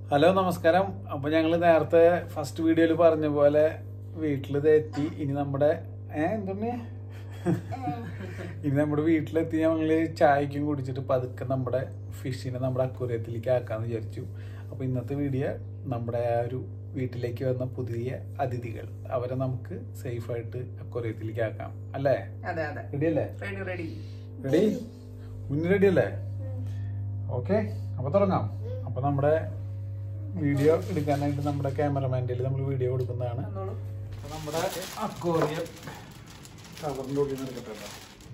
Hello നമസ്കാരം അപ്പൊ ഞങ്ങൾ നേരത്തെ ഫസ്റ്റ് വീഡിയോയിൽ പറഞ്ഞ പോലെ വീട്ടിൽ എത്തി ഇനി നമ്മുടെ ഏ എന്താണ് ഇനി നമ്മുടെ വീട്ടിലെത്തി ഞങ്ങള് ചായക്കും കുടിച്ചിട്ട് പതുക്കെ നമ്മുടെ ഫിഷിനെ നമ്മുടെ അക്കൂരത്തിലേക്ക് ആക്കാന്ന് വിചാരിച്ചു അപ്പൊ ഇന്നത്തെ വീഡിയോ നമ്മുടെ ആ ഒരു വീട്ടിലേക്ക് വന്ന പുതിയ അതിഥികൾ അവരെ നമുക്ക് സേഫ് ആയിട്ട് അക്കൂരത്തിലേക്ക് ആക്കാം അല്ലേ അതെ അതെ റെഡി അല്ലേ റെഡി റെഡി റെഡി മുന്നിൽ റെഡി അല്ലേ ഓക്കെ അപ്പൊ തുടങ്ങാം അപ്പൊ നമ്മുടെ വീഡിയോ എടുക്കാനായിട്ട് നമ്മുടെ ക്യാമറമാൻ്റെ നമ്മൾ വീഡിയോ കൊടുക്കുന്നതാണ് വന്നോളൂ അപ്പൊ നമ്മുടെ അക്വോറിയം കവറിൻ്റെ ഉള്ളിൽ നിന്ന് എടുക്കട്ടെ കേട്ടോ.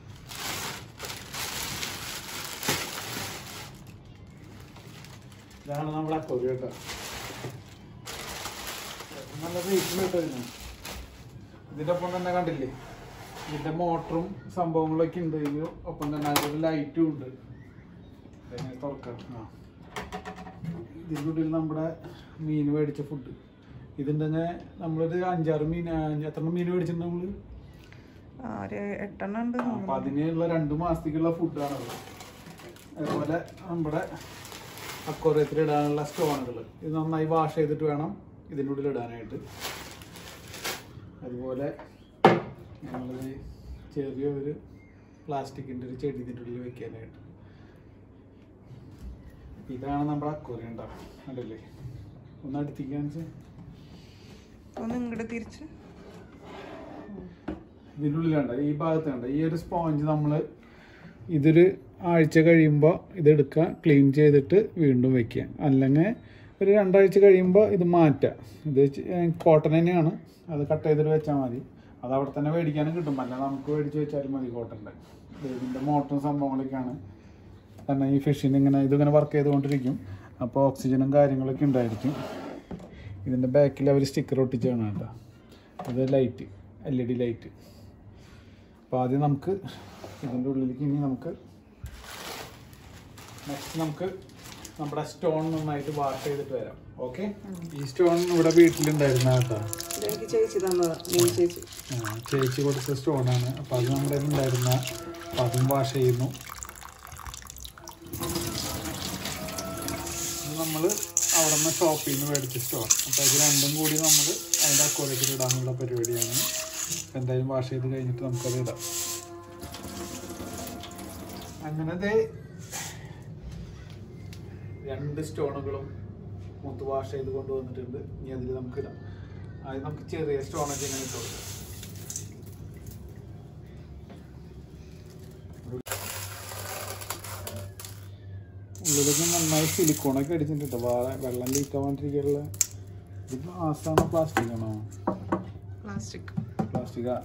ഇതാണ് നമ്മുടെ അക്വോറിയം കേട്ടോ നല്ല റേറ്റിൽ കേട്ടോ ഇതിന് ഇതിന്റെ ഒപ്പം തന്നെ കണ്ടില്ലേ ഇതിന്റെ മോട്ടറും സംഭവങ്ങളൊക്കെ ഉണ്ട് ഇതിന് ഒപ്പം തന്നെ അതിന്റെ ലൈറ്റും ഉണ്ട് ഇതെങ്ങനെ തുറക്കാം ആ ഇതിൻ്റെ ഉള്ളിൽ നമ്മുടെ മീൻ മേടിച്ച ഫുഡ് ഇതിൻ്റെ നമ്മളൊരു അഞ്ചാറ് മീൻ ആ, എത്ര മീൻ മേടിച്ചിട്ടുണ്ട് നമ്മള് ആ, ഒരു എട്ടെണ്ണം ഉണ്ട് അപ്പൊ അതിനുള്ള രണ്ട് മാസത്തേക്കുള്ള ഫുഡാണത് അതുപോലെ നമ്മുടെ അക്വറിയത്തിൽ ഇടാനുള്ള സ്റ്റോണുകൾ ഇത് നന്നായി വാഷ് ചെയ്തിട്ട് വേണം ഇതിൻ്റെ ഉള്ളിൽ ഇടാനായിട്ട് അതുപോലെ ഞങ്ങളത് ചെറിയ ഒരു പ്ലാസ്റ്റിക്കിൻ്റെ ഒരു ചെടി ഇതിൻ്റെ ഉള്ളിൽ വെക്കാനായിട്ട് ഇതാണ് നമ്മുടെ അക്വറിയം ഉണ്ടാവും കണ്ടില്ലേ ഒന്ന് അടുത്തേക്കാന്ന് വെച്ചാൽ ഒന്ന് ഇങ്ങോട്ട് തിരിച്ച് ഇതിൻ്റെ ഉള്ളിലുണ്ട് ഈ ഭാഗത്ത് കണ്ട ഈ ഒരു സ്പോഞ്ച് നമ്മൾ ഇതൊരു ആഴ്ച കഴിയുമ്പോൾ ഇതെടുക്കുക ക്ലീൻ ചെയ്തിട്ട് വീണ്ടും വെക്കുക അല്ലെങ്കിൽ ഒരു രണ്ടാഴ്ച കഴിയുമ്പോൾ ഇത് മാറ്റുക ഇത് കോട്ടൺ തന്നെയാണ് അത് കട്ട് ചെയ്തിട്ട് വെച്ചാൽ മതി അത് അവിടെ തന്നെ മേടിക്കാനും കിട്ടും അല്ല നമുക്ക് മേടിച്ച് വെച്ചാലും മതി കോട്ടൻ്റെ ഇതിൻ്റെ മോട്ടറും സംഭവങ്ങളൊക്കെയാണ് കാരണം ഈ ഫിഷിന് ഇങ്ങനെ ഇതിങ്ങനെ വർക്ക് ചെയ്തുകൊണ്ടിരിക്കും അപ്പോൾ ഓക്സിജനും കാര്യങ്ങളൊക്കെ ഉണ്ടായിരിക്കും ഇതിൻ്റെ ബാക്കിൽ അവർ സ്റ്റിക്കർ ഒട്ടിച്ചാണ് കേട്ടോ ഇത് light L E D light അപ്പോൾ ആദ്യം നമുക്ക് ഇതിൻ്റെ ഉള്ളിലേക്ക് ഇനി നമുക്ക് നെക്സ്റ്റ് നമുക്ക് നമ്മുടെ സ്റ്റോൺ നന്നായിട്ട് വാഷ് ചെയ്തിട്ട് വരാം ഓക്കെ ഈ സ്റ്റോൺ ഇവിടെ വീട്ടിലുണ്ടായിരുന്ന കേട്ടോ ഇതെനിക്ക് ചേച്ചി തന്നതാ മീൻ ചേച്ചി ആ, ചേച്ചി കൊടുത്ത സ്റ്റോണാണ് അപ്പോൾ അത് നമ്മുടെ ഉണ്ടായിരുന്ന അപ്പോൾ അതും വാഷ് ചെയ്യുന്നു നമ്മൾ അവിടെ നിന്ന് ഷോപ്പിൽ നിന്ന് മേടിച്ച സ്റ്റോൺ അപ്പോൾ ഇത് രണ്ടും കൂടി നമ്മൾ അതിൻ്റെ അക്കോറത്തിൽ ഇടാനുള്ള പരിപാടിയാണ് അപ്പോൾ എന്തായാലും വാഷ് ചെയ്ത് കഴിഞ്ഞിട്ട് നമുക്കത് ഇടാം അങ്ങനെ ദേ രണ്ട് സ്റ്റോണുകളും മുത്ത് വാഷ് ചെയ്ത് കൊണ്ടുവന്നിട്ടുണ്ട് ഇനി അതിൽ നമുക്ക് ഇടാം ആദ്യം നമുക്ക് ചെറിയ സ്റ്റോണൊക്കെ ഇങ്ങനെ ഇട്ട് കൊടുക്കാം ഉള്ളിലേക്ക് നന്നായി സിലിക്കോണൊക്കെ അടിച്ചിട്ടുണ്ട് വാ- വെള്ളം ലീക്ക് ആവാണ്ടിരിക്കാനുള്ള ഇത് ഗ്ലാസ് ആണോ പ്ലാസ്റ്റിക് ആണോ പ്ലാസ്റ്റിക് പ്ലാസ്റ്റിക്കാ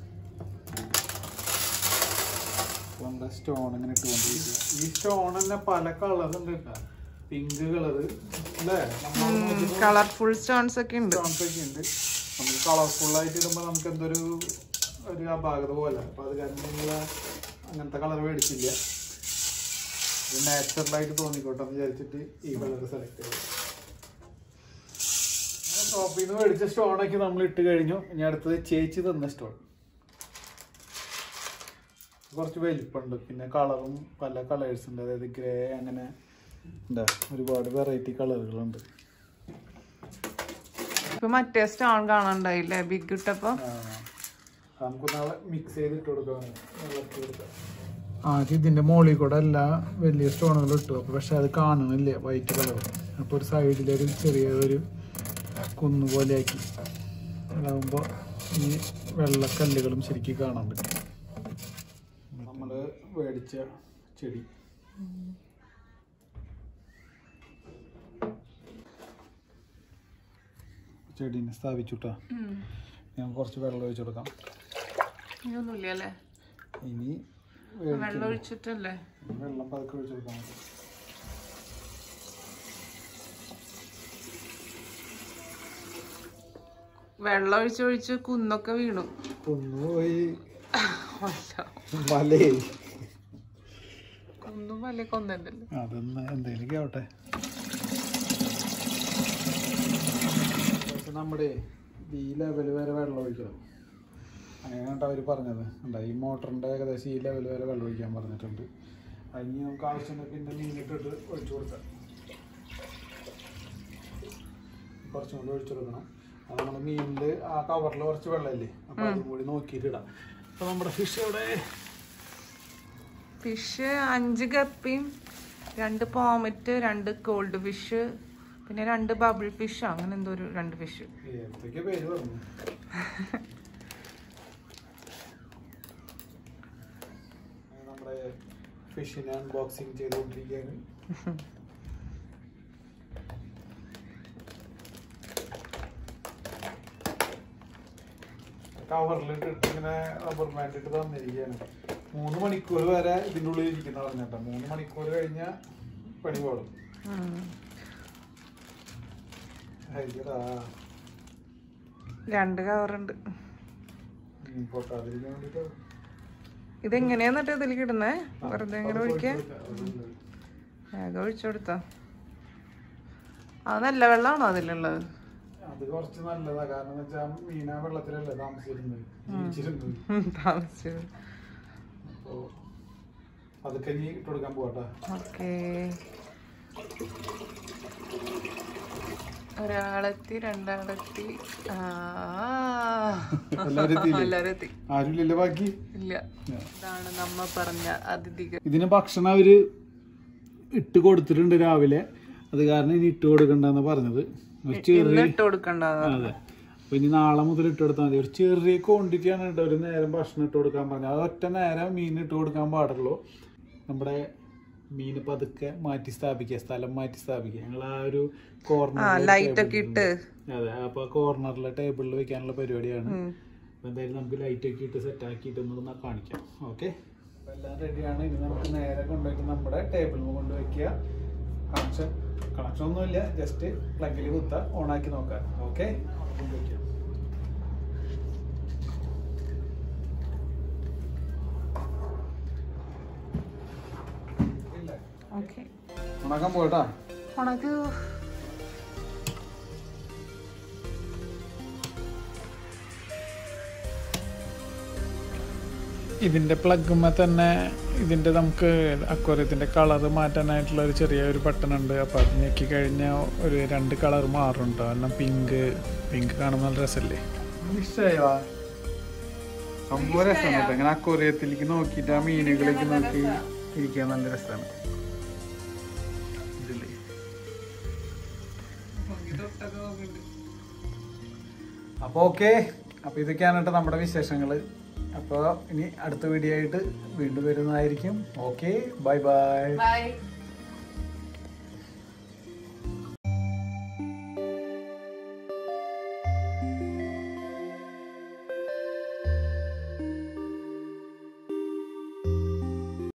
നമ്മുടെ സ്റ്റോൺ ഇങ്ങനെ ഇട്ടുകൊണ്ടിരിക്കുക ഈ സ്റ്റോൺ തന്നെ പല കളർ ഉണ്ട് കേട്ടോ പിങ്ക് കളറ് അല്ലേ കളർഫുൾ സ്റ്റോൺസ് ഒക്കെ ഉണ്ട് സ്റ്റോൺസ് ഒക്കെ ഉണ്ട് നമുക്ക് കളർഫുൾ ആയിട്ട് ഇടുമ്പോൾ നമുക്ക് എന്തൊരു ഒരു അപാകത പോലെ അപ്പൊ അത് കാരണം നിങ്ങൾ അങ്ങനത്തെ കളർ മേടിച്ചില്ല ഇത് നാച്ചുറലായിട്ട് തോന്നിക്കോട്ടെ എന്ന് വിചാരിച്ചിട്ട് ഈ കളർ സെലക്ട് ചെയ്തു ഷോപ്പിൽ നിന്ന് മേടിച്ച സ്റ്റോണൊക്കെ നമ്മൾ ഇട്ട് കഴിഞ്ഞു ഇനി അടുത്തത് ചേച്ചി തന്ന സ്റ്റോൺ കുറച്ച് വലിപ്പമുണ്ട് പിന്നെ കളറും പല കളേഴ്സ് ഉണ്ട് അതായത് ഗ്രേ അങ്ങനെ എന്താ ഒരുപാട് വെറൈറ്റി കളറുകളുണ്ട് ഇപ്പൊ മറ്റേ സ്റ്റോൺ കാണാണ്ടായില്ലേ ബിഗ് ഇട്ടപ്പോ ആ. നമുക്ക് നാളെ മിക്സ് ചെയ്തിട്ട് കൊടുക്കാം വെള്ളത്തിൽ കൊടുക്കാം ആദ്യം ഇതിന്റെ മുകളിൽ കൂടെ എല്ലാ വലിയ സ്റ്റോണുകൾ ഇട്ടു അപ്പൊ പക്ഷെ അത് കാണുന്നില്ല വൈറ്റ് കളർ അപ്പൊ ഒരു സൈഡിലൊരു ചെറിയ ഒരു കുന്നു പോലെ ആക്കി അതാകുമ്പോ ഈ വെള്ളക്കല്ലുകളും ശരിക്കും കാണാൻ പറ്റും നമ്മള് മേടിച്ച ചെടി ചെടീനെ സ്ഥാപിച്ചുട്ടാ ഞാൻ കുറച്ച് വെള്ളം ഒഴിച്ചു കൊടുക്കാം ഇനിയൊന്നുമില്ല അല്ലേ ഇനി വെള്ളം ഒഴിച്ചിട്ടല്ലേ വെള്ളം പതുക്കെ ഒഴിച്ചു കൊടുക്കാൻ മതി വെള്ളം ഒഴിച്ചൊഴിച്ച് കുന്നൊക്കെ വീണു കുന്നുപോയി അല്ല മലേ കുന്നും വലിയ കൊന്നല്ലോ അതൊന്ന് എന്തെങ്കിലും ആവട്ടെ പക്ഷെ നമ്മുടെ ഈ ലെവൽ വരെ വെള്ളം ഒഴിക്കണം അങ്ങനെയാണ് അവർ പറഞ്ഞത് എന്താ ഈ മോട്ടറിൻ്റെ ഏകദേശം ഈ ലെവൽ വരെ വെള്ളം ഒഴിക്കാൻ പറഞ്ഞിട്ടുണ്ട് അതിന് നമുക്ക് ആവശ്യമുണ്ടെങ്കിൽ പിന്നെ മീനിട്ടിട്ട് ഒഴിച്ചു കൊടുക്കാം കുറച്ചും കൂടി ഒഴിച്ചു കൊടുക്കണം അത് നമ്മൾ മീനിൽ ആ കവറിൽ കുറച്ച് വെള്ളമില്ലേ അപ്പോൾ അതും കൂടി നോക്കിയിട്ട് ഇടാം അപ്പോൾ നമ്മുടെ ഫിഷ് ഇവിടെ ഫിഷ് അഞ്ച് ഗപ്പിയും രണ്ട് പോമറ്റ് രണ്ട് ഗോൾഡ് ഫിഷ് പിന്നെ രണ്ട് ബബിൾ ഫിഷ് അങ്ങനെ എന്തോ ഒരു രണ്ട് ഫിഷ് എന്തൊക്കെ പേര് പറഞ്ഞു അങ്ങനെ നമ്മുടെ ഫിഷിനെ അൺബോക്സിങ് ചെയ്തുകൊണ്ടിരിക്കുകയാണ് കവറിലിട്ട് ഇങ്ങനെ റബ്ബർ ബാൻഡ് ഇട്ട് തന്നിരിക്കുകയാണ് മൂന്ന് മണിക്കൂർ വരെ ഇതിൻ്റെ ഉള്ളിൽ ഇരിക്കുന്ന പറഞ്ഞിട്ടോ മൂന്ന് മണിക്കൂർ കഴിഞ്ഞാൽ പണി പോടും അയ്യടാ രണ്ട് കവറുണ്ട് ഉം, പൊട്ടാതിരിക്കാൻ വേണ്ടിട്ട് ഇതെങ്ങനെയാ എന്നിട്ട് ഇതിലേക്ക് ഇടുന്നേ വെറുതെ ഇങ്ങനെ ഒഴിക്കാ വേഗം ഒഴിച്ചു കൊടുത്തോ അത് നല്ല വെള്ളമാണോ അതിലുള്ളത് അത് കുറച്ച് നല്ലതാ കാരണം വെച്ചാൽ മീന വെള്ളത്തിലല്ലേ താമസിച്ചിരുന്നത് ജീവിച്ചിരുന്നത് ഉം, താമസിച്ചത് അപ്പോ അതൊക്കെ ഇനി ഇട്ട് കൊടുക്കാൻ പോകട്ടെ ഓക്കേ ഒരാളെത്തി രണ്ടാളെത്തി ആ എല്ലാവരും എത്തിയില്ലേ? എല്ലാവരും എത്തി ആരുമില്ലല്ലോ ബാക്കി ഇല്ല ഇതാണ് നമ്മ പറഞ്ഞ അതിഥികൾ ഇതിന് ഭക്ഷണം അവര് ഇട്ട് കൊടുത്തിട്ടുണ്ട് രാവിലെ അത് കാരണം ഇനി ഇട്ട് കൊടുക്കണ്ടെന്ന് പറഞ്ഞത് ഒരു ഇന്ന് ചെറിയ ഇട്ട് കൊടുക്കണ്ടത് അതെ അപ്പൊ ഇനി നാളെ മുതൽ ഇട്ട് കൊടുത്താൽ മതി ഒരു ചെറിയ ക്വാണ്ടിറ്റി ആണ് കേട്ടോ ഒരു നേരം ഭക്ഷണം ഇട്ട് കൊടുക്കാൻ പറഞ്ഞത് അത് ഒറ്റ നേരം മീൻ ഇട്ട് കൊടുക്കാൻ പാടുള്ളൂ നമ്മുടെ മീൻ പതുക്കെ മാറ്റി സ്ഥാപിക്കുക സ്ഥലം മാറ്റി സ്ഥാപിക്കുക ഞങ്ങൾ ആ ഒരു ആ കോർണർ ലൈറ്റ് ഒക്കെ ഇട്ട് അതെ അപ്പൊ കോർണറിലെ ടേബിളിൽ വെക്കാനുള്ള പരിപാടിയാണ് അപ്പൊ എന്തായാലും നമുക്ക് ലൈറ്റ് ഒക്കെ ഇട്ട് സെറ്റ് ആക്കിയിട്ട് ഒന്ന് കാണിക്കാം ഓക്കെ എല്ലാം റെഡിയാണ് ഇനി നമുക്ക് നേരെ കൊണ്ടുപോയിട്ട് നമ്മുടെ ടേബിളിൽ കൊണ്ട് വെക്കുക കണക്ഷൻ കണക്ഷൻ ഒന്നുമില്ല ജസ്റ്റ് പ്ലഗിൽ കുത്ത ഓൺ ആക്കി നോക്കാം ഓക്കെ കൊണ്ടുവയ്ക്കാം ഇല്ല ഓക്കെ ഉണക്കാൻ പോയിട്ടാ ഉണക്ക് ഇതിൻ്റെ പ്ലഗുമ്മ തന്നെ ഇതിൻ്റെ നമുക്ക് അക്വറിയത്തിൻ്റെ കളർ മാറ്റാനായിട്ടുള്ള ഒരു ചെറിയ ഒരു ബട്ടൺ ഉണ്ട് അപ്പോൾ അത് ഞെക്കി കഴിഞ്ഞാൽ ഒരു രണ്ട് കളർ മാറുന്നുണ്ട് കാരണം പിങ്ക് പിങ്ക് കാണുമ്പോൾ നല്ല രസമല്ലേ ഇഷ്ടമായോ സംഭവം രസമാണ് കേട്ടോ ഇങ്ങനെ അക്വറിയത്തിലേക്ക് നോക്കിയിട്ട് ആ മീനുകളിലേക്ക് നോക്കി ഇരിക്കാൻ നല്ല രസമാണ് ഇതില്ലേ അപ്പോൾ ഓക്കെ അപ്പോൾ ഇതൊക്കെയാണ് കേട്ടോ നമ്മുടെ വിശേഷങ്ങൾ അപ്പോൾ ഇനി അടുത്ത വീഡിയോ ആയിട്ട് വീണ്ടും വരുന്നതായിരിക്കും ഓക്കെ ബൈ ബൈ ബൈ